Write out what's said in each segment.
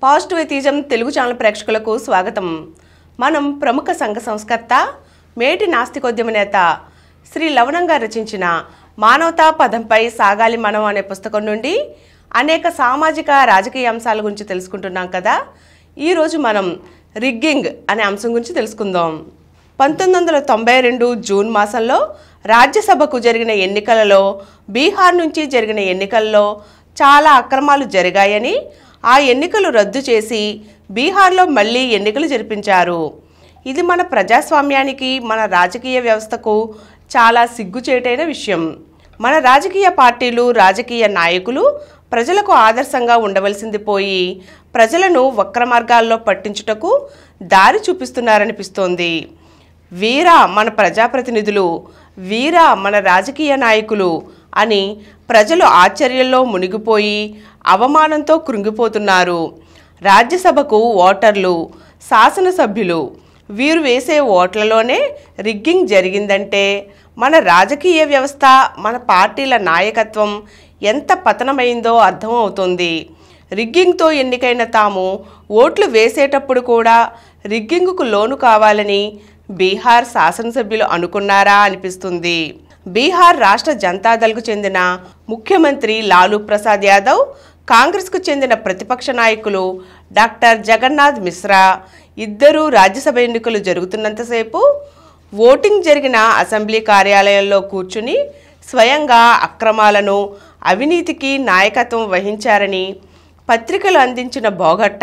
Positive atheism Telugu channel ప్రేక్షకులకు స్వాగతం మనం ప్రముఖ సంఘ సంస్కర్త మేటి నాస్తికోద్యమ నేత శ్రీ లవణం గారు రచించిన మానవతా పదంపై సాగాలి మనం అనే పుస్తకం నుండి అనేక సామాజిక రాజకీయ అంశాల గురించి తెలుసుకుంటున్నాం కదా ఈరోజు మనం రిగ్గింగ్ అనే అంశం గురించి తెలుసుకుందాం పంతొమ్మిది వందల తొంభై రెండు జూన్ మాసంలో రాజ్యసభకు జరిగిన ఎన్నికలలో బీహార్ నుంచి జరిగిన ఎన్నికల్లో చాలా అక్రమాలు జరిగాయని ఆ ఎన్నికలు రద్దు చేసి బీహార్లో మళ్ళీ ఎన్నికలు జరిపించారు ఇది మన ప్రజాస్వామ్యానికి మన రాజకీయ వ్యవస్థకు చాలా సిగ్గుచేటైన విషయం మన రాజకీయ పార్టీలు రాజకీయ నాయకులు ప్రజలకు ఆదర్శంగా ఉండవలసింది పోయి ప్రజలను వక్ర మార్గాల్లో పట్టించుటకు దారి చూపిస్తున్నారనిపిస్తోంది వీరా మన ప్రజాప్రతినిధులు వీరా మన రాజకీయ నాయకులు అని ప్రజలు ఆశ్చర్యంలో మునిగిపోయి అవమానంతో కృంగిపోతున్నారు రాజ్యసభకు ఓటర్లు శాసనసభ్యులు వీరు వేసే ఓట్లలోనే రిగ్గింగ్ జరిగిందంటే మన రాజకీయ వ్యవస్థ మన పార్టీల నాయకత్వం ఎంత పతనమైందో అర్థమవుతుంది రిగ్గింగ్తో ఎన్నికైన తాము ఓట్లు వేసేటప్పుడు కూడా రిగ్గింగ్కు లోను కావాలని బీహార్ శాసనసభ్యులు అనుకున్నారా అనిపిస్తుంది బీహార్ రాష్ట్ర జనతాదళ్కు చెందిన ముఖ్యమంత్రి లాలూ ప్రసాద్ యాదవ్ కాంగ్రెస్కు చెందిన ప్రతిపక్ష నాయకులు డాక్టర్ జగన్నాథ్ మిశ్రా ఇద్దరూ రాజ్యసభ ఎన్నికలు జరుగుతున్నంతసేపు ఓటింగ్ జరిగిన అసెంబ్లీ కార్యాలయంలో కూర్చుని స్వయంగా అక్రమాలను అవినీతికి నాయకత్వం వహించారని పత్రికలు అందించిన బోగట్ట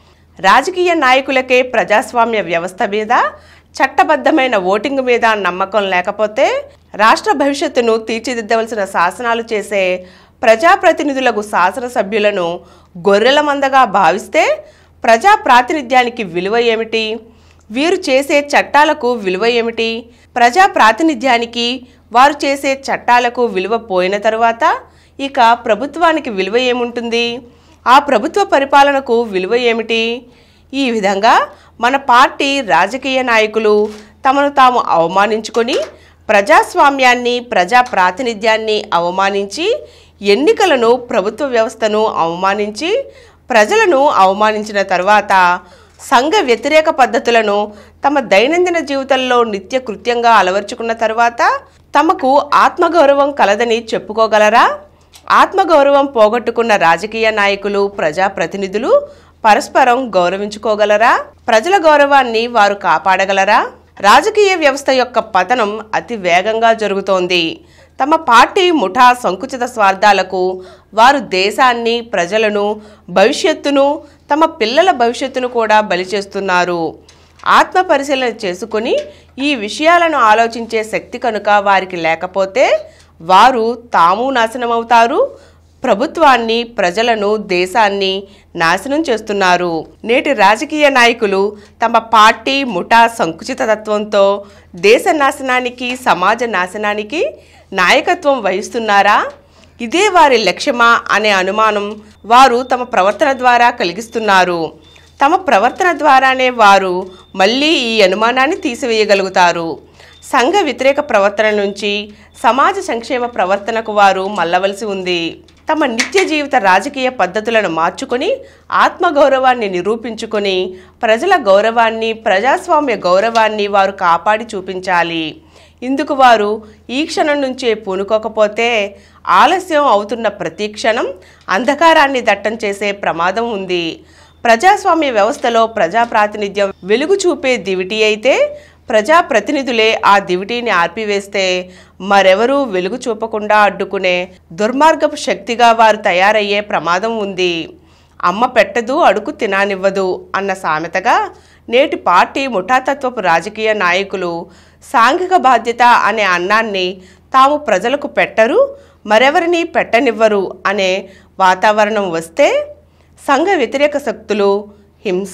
రాజకీయ నాయకులకే ప్రజాస్వామ్య వ్యవస్థ మీద చట్టబద్ధమైన ఓటింగ్ మీద నమ్మకం లేకపోతే రాష్ట్ర భవిష్యత్తును తీర్చిదిద్దవలసిన శాసనాలు చేసే ప్రజాప్రతినిధులకు శాసనసభ్యులను గొర్రెల మందగా భావిస్తే ప్రజా ప్రాతినిధ్యానికి విలువ ఏమిటి వీరు చేసే చట్టాలకు విలువ ఏమిటి ప్రజా ప్రాతినిధ్యానికి వారు చేసే చట్టాలకు విలువ పోయిన తరువాత ఇక ప్రభుత్వానికి విలువ ఏముంటుంది ఆ ప్రభుత్వ పరిపాలనకు విలువ ఏమిటి ఈ విధంగా మన పార్టీ రాజకీయ నాయకులు తమను తాము అవమానించుకొని ప్రజాస్వామ్యాన్ని ప్రజా ప్రాతినిధ్యాన్ని అవమానించి ఎన్నికలను ప్రభుత్వ వ్యవస్థను అవమానించి ప్రజలను అవమానించిన తర్వాత సంఘ వ్యతిరేక పద్ధతులను తమ దైనందిన జీవితంలో నిత్య కృత్యంగా అలవర్చుకున్న తర్వాత తమకు ఆత్మగౌరవం కలదని చెప్పుకోగలరా ఆత్మగౌరవం పోగొట్టుకున్న రాజకీయ నాయకులు ప్రజాప్రతినిధులు పరస్పరం గౌరవించుకోగలరా ప్రజల గౌరవాన్ని వారు కాపాడగలరా రాజకీయ వ్యవస్థ యొక్క పతనం అతి వేగంగా జరుగుతోంది తమ పార్టీ ముఠా సంకుచిత స్వార్థాలకు వారు దేశాన్ని ప్రజలను భవిష్యత్తును తమ పిల్లల భవిష్యత్తును కూడా బలి చేస్తున్నారు ఆత్మ పరిశీలన చేసుకుని ఈ విషయాలను ఆలోచించే శక్తి కనుక వారికి లేకపోతే వారు తాము నాశనమవుతారు ప్రభుత్వాన్ని ప్రజలను దేశాన్ని నాశనం చేస్తున్నారు నేటి రాజకీయ నాయకులు తమ పార్టీ ముఠా సంకుచిత తత్వంతో దేశ నాశనానికి సమాజ నాశనానికి నాయకత్వం వహిస్తున్నారా ఇదే వారి లక్ష్యమా అనే అనుమానం వారు తమ ప్రవర్తన ద్వారా కలిగిస్తున్నారు తమ ప్రవర్తన ద్వారానే వారు మళ్ళీ ఈ అనుమానాన్ని తీసివేయగలుగుతారు సంఘ వ్యతిరేక ప్రవర్తన నుంచి సమాజ సంక్షేమ ప్రవర్తనకు వారు మల్లవలసి ఉంది తమ నిత్య జీవిత రాజకీయ పద్ధతులను మార్చుకొని ఆత్మగౌరవాన్ని నిరూపించుకొని ప్రజల గౌరవాన్ని ప్రజాస్వామ్య గౌరవాన్ని వారు కాపాడి చూపించాలి ఇందుకు వారు ఈ క్షణం నుంచే పూనుకోకపోతే ఆలస్యం అవుతున్న ప్రతి క్షణం అంధకారాన్ని దట్టం చేసే ప్రమాదం ఉంది ప్రజాస్వామ్య వ్యవస్థలో ప్రజా ప్రాతినిధ్యం వెలుగు చూపే దివిటి అయితే ప్రజాప్రతినిధులే ఆ దివిటీని ఆర్పివేస్తే మరెవరూ వెలుగు చూపకుండా అడ్డుకునే దుర్మార్గపు శక్తిగా వారు తయారయ్యే ప్రమాదం ఉంది అమ్మ పెట్టదు అడుగు తినానివ్వదు అన్న సామెతగా నేటి పార్టీ ముఠాతత్వపు రాజకీయ నాయకులు సాంఘిక బాధ్యత అనే అన్నాన్ని తాము ప్రజలకు పెట్టరు మరెవరిని పెట్టనివ్వరు అనే వాతావరణం వస్తే సంఘ వ్యతిరేక శక్తులు హింస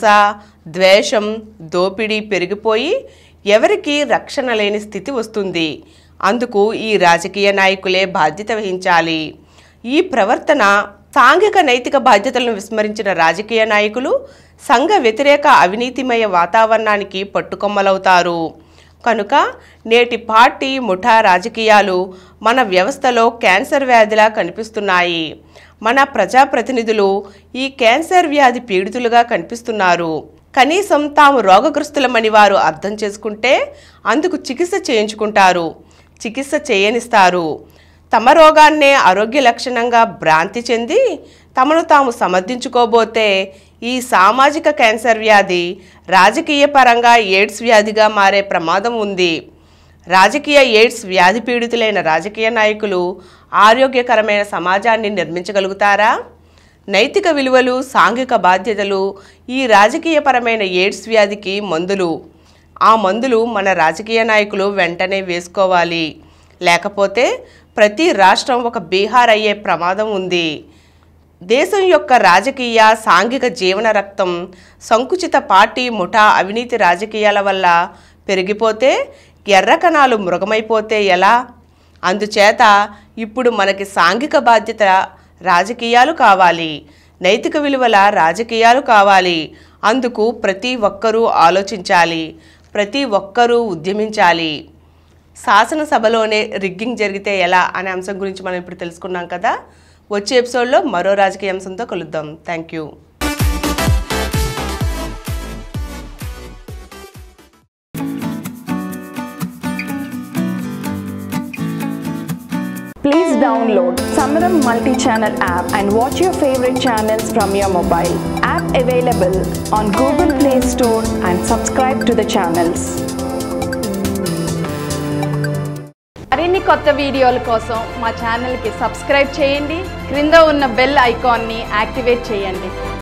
ద్వేషం దోపిడీ పెరిగిపోయి ఎవరికీ రక్షణ లేని స్థితి వస్తుంది అందుకు ఈ రాజకీయ నాయకులే బాధ్యత వహించాలి ఈ ప్రవర్తన సాంఘిక నైతిక బాధ్యతలను విస్మరించిన రాజకీయ నాయకులు సంఘ వ్యతిరేక అవినీతిమయ వాతావరణానికి పట్టుకొమ్మలవుతారు కనుక నేటి పార్టీ ముఠా రాజకీయాలు మన వ్యవస్థలో క్యాన్సర్ వ్యాధిలా కనిపిస్తున్నాయి మన ప్రజాప్రతినిధులు ఈ క్యాన్సర్ వ్యాధి పీడితులుగా కనిపిస్తున్నారు కనీసం తాము రోగగ్రస్తులమని వారు అర్థం చేసుకుంటే అందుకు చికిత్స చేయించుకుంటారు చికిత్స చేయనిస్తారు తమ రోగాన్నే ఆరోగ్య లక్షణంగా భ్రాంతి చెంది తమను తాము సమర్థించుకోబోతే ఈ సామాజిక క్యాన్సర్ వ్యాధి రాజకీయ పరంగా ఎయిడ్స్ వ్యాధిగా మారే ప్రమాదం ఉంది రాజకీయ ఎయిడ్స్ వ్యాధి పీడితులైన రాజకీయ నాయకులు ఆరోగ్యకరమైన సమాజాన్ని నిర్మించగలుగుతారా నైతిక విలువలు సాంఘిక బాధ్యతలు ఈ రాజకీయపరమైన ఎయిడ్స్ వ్యాధికి మందులు ఆ మందులు మన రాజకీయ నాయకులు వెంటనే వేసుకోవాలి లేకపోతే ప్రతి రాష్ట్రం ఒక బీహార్ అయ్యే ప్రమాదం ఉంది దేశం యొక్క రాజకీయ సాంఘిక జీవన రక్తం సంకుచిత పార్టీ ముఠా అవినీతి రాజకీయాల వల్ల పెరిగిపోతే ఎర్ర కణాలు మృగమైపోతే ఎలా అందుచేత ఇప్పుడు మనకి సాంఘిక బాధ్యత రాజకీయాలు కావాలి నైతిక విలువల రాజకీయాలు కావాలి అందుకు ప్రతి ఒక్కరూ ఆలోచించాలి ప్రతి ఒక్కరూ ఉద్యమించాలి శాసనసభలోనే రిగ్గింగ్ జరిగితే ఎలా అనే అంశం గురించి మనం ఇప్పుడు తెలుసుకున్నాం కదా వచ్చే ఎపిసోడ్లో మరో రాజకీయ అంశంతో కలుద్దాం thank you Please download Samaram multi-channel app and watch your favorite channels from your mobile. App available on Google Play Store and subscribe to the channels. మరిన్ని కొత్త వీడియోల కోసం మా ఛానల్కి సబ్స్క్రైబ్ చేయండి క్రింద ఉన్న బెల్ ఐకాన్ని యాక్టివేట్ చేయండి